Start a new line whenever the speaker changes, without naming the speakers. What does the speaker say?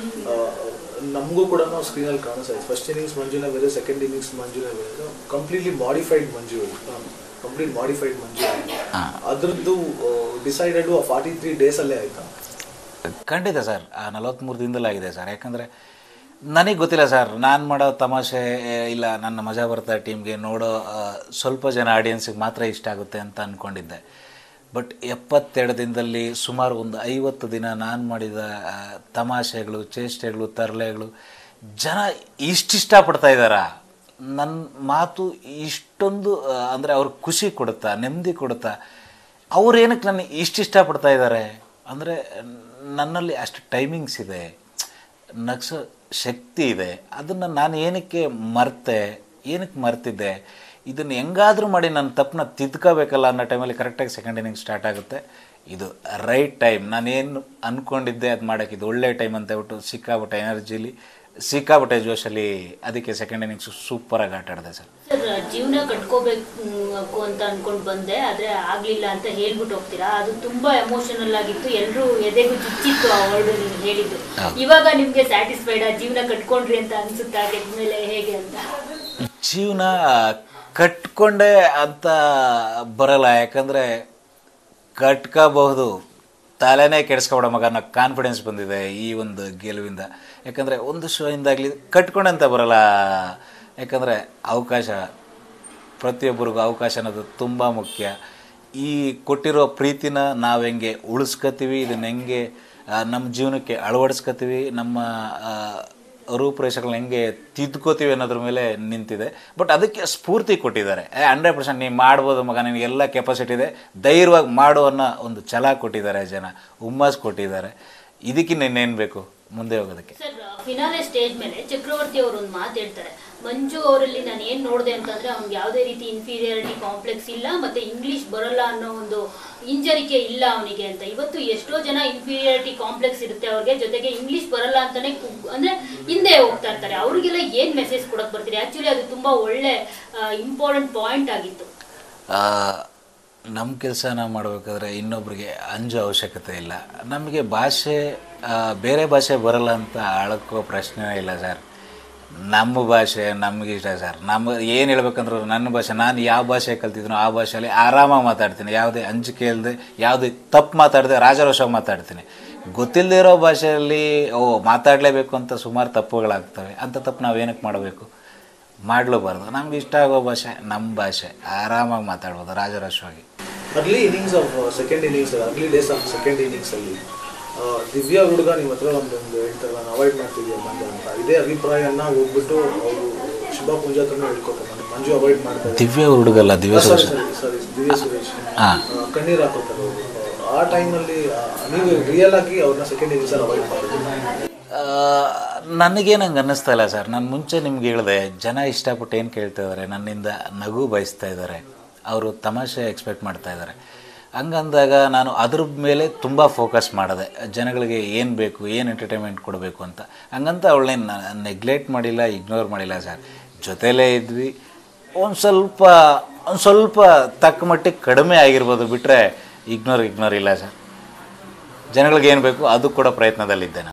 ನಮಗೂ ಕೂಡ ಸ್ಕ್ರೀನಲ್ಲಿ ಕಾಣಿಸ್ತಾ ಇದೆ ಫಸ್ಟ್ ಇನ್ನಿಂಗ್ಸ್ ಮಂಜುನೇ ಬೇರೆ ಸೆಕೆಂಡ್ ಇನ್ನಿಂಗ್ಸ್ ಮಂಜುನೇ ಬೇರೆ completely modified Manju complete modified Manju ಅದ್ರದ್ದು ಡಿಸೈಡೆಡ್ ಫಾರ್ಟಿ ತ್ರೀ ಡೇಸಲ್ಲೇ ಆಯ್ತಾ
ಖಂಡಿತ ಸರ್ ಆ ನಲವತ್ತ್ಮೂರು ದಿನದಲ್ಲಿ ಆಗಿದೆ ಸರ್ ಯಾಕಂದರೆ ನನಗೆ ಗೊತ್ತಿಲ್ಲ ಸರ್ ನಾನು ಮಾಡೋ ತಮಾಷೆ ಏ, ಇಲ್ಲ ನನ್ನ ಮಜಾ ಬರ್ತಾ ಟೀಮ್ಗೆ ನೋಡೋ ಆ, ಸ್ವಲ್ಪ ಜನ ಆಡಿಯನ್ಸಿಗೆ ಮಾತ್ರ ಇಷ್ಟ ಆಗುತ್ತೆ ಅಂತ ಅಂದ್ಕೊಂಡಿದ್ದೆ ಬಟ್ ಎಪ್ಪತ್ತೆರಡು ದಿನದಲ್ಲಿ ಸುಮಾರು ಒಂದು ಐವತ್ತು ದಿನ ನಾನು ಮಾಡಿದ ಆ, ತಮಾಷೆಗಳು ಚೇಷ್ಟೆಗಳು ತರಲೆಗಳು ಜನ ಇಷ್ಟಿಷ್ಟಪಡ್ತಾ ಇದ್ದಾರಾ ನನ್ನ ಮಾತು ಇಷ್ಟೊಂದು ಅಂದರೆ ಅವ್ರಿಗೆ ಖುಷಿ ಕೊಡುತ್ತಾ ನೆಮ್ಮದಿ ಕೊಡುತ್ತಾ ಅವ್ರೇನಕ್ಕೆ ನನ್ನ ಇಷ್ಟು ಇಷ್ಟಪಡ್ತಾ ಇದ್ದಾರೆ ಅಂದರೆ ನನ್ನಲ್ಲಿ ಅಷ್ಟು ಟೈಮಿಂಗ್ಸ್ ಇದೆ ನಗ್ಸೋ ಶಕ್ತಿ ಇದೆ ಅದನ್ನು ನಾನು ಏನಕ್ಕೆ ಮರ್ತೆ ಏನಕ್ಕೆ ಮರ್ತಿದ್ದೆ ಇದನ್ನು ಹೆಂಗಾದರೂ ಮಾಡಿ ನನ್ನ ತಪ್ಪನ್ನ ತಿದ್ಕೋಬೇಕಲ್ಲ ಅನ್ನೋ ಟೈಮಲ್ಲಿ ಕರೆಕ್ಟಾಗಿ ಸೆಕೆಂಡ್ ಇನ್ನಿಂಗ್ ಸ್ಟಾರ್ಟ್ ಆಗುತ್ತೆ ಇದು ರೈಟ್ ಟೈಮ್ ನಾನೇನು ಅಂದ್ಕೊಂಡಿದ್ದೆ ಅದು ಮಾಡೋಕ್ಕೆ ಇದು ಒಳ್ಳೆ ಟೈಮ್ ಅಂತ ಹೇಳ್ಬಿಟ್ಟು ಸಿಕ್ಕಾಬಿಟ್ಟೆ ಎನರ್ಜಿಲಿ ಸಿಕ್ಕಾಬಿಟ್ಟೆ ಜೋಶಲ್ಲಿ ಅದಕ್ಕೆ ಸೆಕೆಂಡ್ ಇನ್ನಿಂಗ್ಸ್ ಸೂಪರಾಗಿ ಆಟ ಆಡಿದೆ ಸರ್
ಸರ್ ಜೀವನ ಕಟ್ಕೋಬೇಕು ಅಂತ ಅನ್ಕೊಂಡ್ ಬಂದೆ ಆದ್ರೆ ಆಗ್ಲಿಲ್ಲ ಅಂತ ಹೇಳ್ಬಿಟ್ಟು ಹೋಗ್ತೀರಾ ಅದು ತುಂಬಾ ಎಮೋಷನಲ್ ಆಗಿತ್ತು ಎಲ್ರು ಎದೆಗೂ ಚುಚ್ಚಿತ್ತು ಆ ವರ್ಡ್ ನೀವು ಹೇಳಿದ್ದು ಇವಾಗ ನಿಮ್ಗೆ ಸ್ಯಾಟಿಸ್ಫೈಡ್ ಆ ಜೀವನ ಕಟ್ಕೊಂಡ್ರಿ ಅಂತ ಅನ್ಸುತ್ತಾ ಗೆದ್ಮೇಲೆ ಹೇಗೆ ಅಂತ
ಜೀವನ ಕಟ್ಕೊಂಡೆ ಅಂತ ಬರಲ್ಲ ಯಾಕಂದರೆ ಕಟ್ಕೋಬಹುದು ತಲೆನೇ ಕೆಡಿಸ್ಕೊಬೇಡ ಮಗ ಅನ್ನೋ ಕಾನ್ಫಿಡೆನ್ಸ್ ಬಂದಿದೆ ಈ ಒಂದು ಗೆಲುವಿಂದ ಯಾಕಂದರೆ ಒಂದು ಶೋಯಿಂದಾಗಲಿ ಕಟ್ಕೊಂಡೆ ಅಂತ ಬರಲ್ಲ ಯಾಕಂದರೆ ಅವಕಾಶ ಪ್ರತಿಯೊಬ್ಬರಿಗೂ ಅವಕಾಶ ಅನ್ನೋದು ತುಂಬ ಮುಖ್ಯ ಈ ಕೊಟ್ಟಿರೋ ಪ್ರೀತಿನ ನಾವು ಹೆಂಗೆ ಉಳಿಸ್ಕೊತೀವಿ ಇದನ್ನು ಹೆಂಗೆ ಆ, ನಮ್ಮ ಜೀವನಕ್ಕೆ ಅಳವಡಿಸ್ಕೊತೀವಿ ನಮ್ಮ ಆ, ರೂಪುರೇಷೆಗಳನ್ನ ಹೆಂಗೆ ತಿದ್ಕೋತೀವಿ ಅನ್ನೋದ್ರ ಮೇಲೆ ನಿಂತಿದೆ ಬಟ್ ಅದಕ್ಕೆ ಸ್ಫೂರ್ತಿ ಕೊಟ್ಟಿದ್ದಾರೆ ಹಂಡ್ರೆಡ್ ಪರ್ಸೆಂಟ್ ನೀವು ಮಾಡ್ಬೋದು ಮಗ ನಿನಗೆಲ್ಲ ಕೆಪಾಸಿಟಿ ಇದೆ ಧೈರ್ಯವಾಗಿ ಮಾಡು ಅನ್ನೋ ಒಂದು ಛಲ ಕೊಟ್ಟಿದ್ದಾರೆ ಜನ ಹುಮ್ಮಸ್ ಕೊಟ್ಟಿದ್ದಾರೆ ಇದಕ್ಕಿನ್ನ ಇನ್ನೇನು ಬೇಕು ಮುಂದೆ ಹೋಗೋದಕ್ಕೆ
ಸರ್ ಫಿನಾಲೆ ಸ್ಟೇಜ್ ಮೇಲೆ ಚಕ್ರವರ್ತಿ ಅವರು ಒಂದು ಮಾತು ಹೇಳ್ತಾರೆ ಮಂಜು ಅವರಲ್ಲಿ ನಾನು ಏನ್ ನೋಡಿದೆ ಅಂತಂದ್ರೆ ಅವ್ನಿಗೆ ಯಾವುದೇ ರೀತಿ ಇನ್ಫೀರಿಯಾರಿಟಿ ಕಾಂಪ್ಲೆಕ್ಸ್ ಇಲ್ಲ ಮತ್ತೆ ಇಂಗ್ಲಿಷ್ ಬರಲ್ಲ ಅನ್ನೋ ಒಂದು ಹಿಂಜರಿಕೆ ಇಲ್ಲ ಅವನಿಗೆ ಅಂತ ಇವತ್ತು ಎಷ್ಟೋ ಜನ ಇನ್ಫೀರಿಯಾರಿಟಿ ಕಾಂಪ್ಲೆಕ್ಸ್ ಇರುತ್ತೆ ಅವ್ರಿಗೆ ಜೊತೆಗೆ ಇಂಗ್ಲಿಷ್ ಬರಲ್ಲ ಅಂತಾನೆ ಕುಗ್- ಅಂದ್ರೆ ಹಿಂದೆ ಹೋಗ್ತಾ ಇರ್ತಾರೆ ಅವ್ರಿಗೆಲ್ಲ ಏನ್ ಮೆಸೇಜ್ ಕೊಡಕ್ ಬರ್ತೀರಿ ಆಕ್ಚುಲಿ ಅದು ತುಂಬಾ ಒಳ್ಳೆ ಇಂಪಾರ್ಟೆಂಟ್ ಪಾಯಿಂಟ್ ಆಗಿತ್ತು
ನಮ್ಮ ಕೆಲಸನ ಮಾಡಬೇಕಾದ್ರೆ ಇನ್ನೊಬ್ರಿಗೆ ಅಂಜೋ ಅವಶ್ಯಕತೆ ಇಲ್ಲ ನಮಗೆ ಭಾಷೆ ಆ, ಬೇರೆ ಭಾಷೆ ಬರಲ್ಲ ಅಂತ ಆಳಕ್ಕೋ ಪ್ರಶ್ನೆ ಇಲ್ಲ ಸರ್ ನಮ್ಮ ಭಾಷೆ ನಮಗೆ ಇಷ್ಟ ಸರ್ ನಮ್ಮ ಏನು ಹೇಳ್ಬೇಕಂದ್ರೆ ನನ್ನ ಭಾಷೆ ನಾನು ಯಾವ ಭಾಷೆ ಕಲ್ತಿದ್ದೀನೋ ಆ ಭಾಷೆಯಲ್ಲಿ ಆರಾಮಾಗಿ ಮಾತಾಡ್ತೀನಿ ಯಾವುದೇ ಅಂಜಿಕೆ ಇಲ್ಲದೆ ಯಾವುದೇ ತಪ್ಪು ಮಾತಾಡದೆ ರಾಜರೋಷವಾಗಿ ಮಾತಾಡ್ತೀನಿ ಗೊತ್ತಿಲ್ಲದೆ ಇರೋ ಭಾಷೆಯಲ್ಲಿ ಓ ಮಾತಾಡಲೇಬೇಕು ಅಂತ ಸುಮಾರು ತಪ್ಪುಗಳಾಗ್ತವೆ ಅಂಥ ತಪ್ಪು ನಾವು ಏನಕ್ಕೆ ಮಾಡಬೇಕು ಮಾಡಲೂಬಾರ್ದು ನಮ್ಗೆ ಇಷ್ಟ ಆಗೋ ಭಾಷೆ ನಮ್ಮ ಭಾಷೆ ಆರಾಮಾಗಿ ಮಾತಾಡ್ಬೋದು ರಾಜರಾಶ್ವಾಗಿ
early innings of second innings early days of second innings ಅಲ್ಲಿ ಆ, ದಿವ್ಯಾ ಹುಡುಗ ನಿಮ್ಮ ಹತ್ರ ಒಂದೊಂದು ಹೇಳ್ತಾರೆ ನಾನು ಅವಾಯ್ಡ್ ಮಾಡ್ತಿದ್ದೆ ಮಂಜು ಅಂತ ಇದೇ ಅಭಿಪ್ರಾಯನ ಹೋಗ್ಬಿಟ್ಟು ಅವರು ಶುಭ ಪೂಜಾ ಹತ್ರನೂ ಹೇಳ್ಕೊತಾರೆ ನಾನು ಮಂಜು ಅವಾಯ್ಡ್ ಮಾಡ್ತಾ ಇದ್ದಾರೆ
ದಿವ್ಯ ಹುಡುಗಲ್ಲ ದಿವ್ಯ
ಸಾರಿ
ಸುರೇಶ್
ಸಾರಿ ಸಾರಿ ದಿವ್ಯ ಸುರೇಶ್
ಹಾಂ
ಆ, ಕಣ್ಣೀರ್ ಹಾಕೋತಾರೆ ಅವ್ರು. ಆ ಟೈಮಲ್ಲಿ ನೀವು ರಿಯಲ್ ಆಗಿ ಅವ್ರನ್ನ ಸೆಕೆಂಡ್ ಇನ್ನಿಂಗ್ಸ್ ಅಲ್ಲಿ ಅವಾಯ್ಡ್ ಮಾಡಿದ್ರಿ
ನನಗೇನು ಹಂಗೆ ಅನ್ನಿಸ್ತಾ ಇಲ್ಲ ಸರ್ ನಾನು ಮುಂಚೆ ನಿಮ್ಗೆ ಹೇಳಿದೆ ಜನ ಇಷ್ಟಪಟ್ಟು ಏನು ಕೇಳ್ತಾ ಇದ್ದಾರೆ ನನ್ನಿಂದ ನಗು ಬಯಸ್ತಾ ಇದ್ದಾರೆ ಅವರು ತಮಾಷೆ ಎಕ್ಸ್ಪೆಕ್ಟ್ ಮಾಡ್ತಾ ಇದ್ದಾರೆ ಹಂಗಂದಾಗ ನಾನು ಅದ್ರ ಮೇಲೆ ತುಂಬ ಫೋಕಸ್ ಮಾಡಿದೆ ಜನಗಳಿಗೆ ಏನು ಬೇಕು ಏನು ಎಂಟರ್ಟೈನ್ಮೆಂಟ್ ಕೊಡಬೇಕು ಅಂತ ಹಂಗಂತ ಅವಳನ್ನೇನು ನೆಗ್ಲೆಕ್ಟ್ ಮಾಡಿಲ್ಲ ಇಗ್ನೋರ್ ಮಾಡಿಲ್ಲ ಸರ್ ಜೊತೆಲೇ ಇದ್ವಿ ಒಂದು ಸ್ವಲ್ಪ ಒಂದು ಸ್ವಲ್ಪ ತಕ್ಕ ಮಟ್ಟಿಗೆ ಕಡಿಮೆ ಆಗಿರ್ಬೋದು ಬಿಟ್ಟರೆ ಇಗ್ನೋರ್ ಇಗ್ನೋರ್ ಇಲ್ಲ ಸರ್ ಜನಗಳಿಗೆ ಏನು ಬೇಕು ಅದು ಕೂಡ ಪ್ರಯತ್ನದಲ್ಲಿದ್ದೆ ನಾನು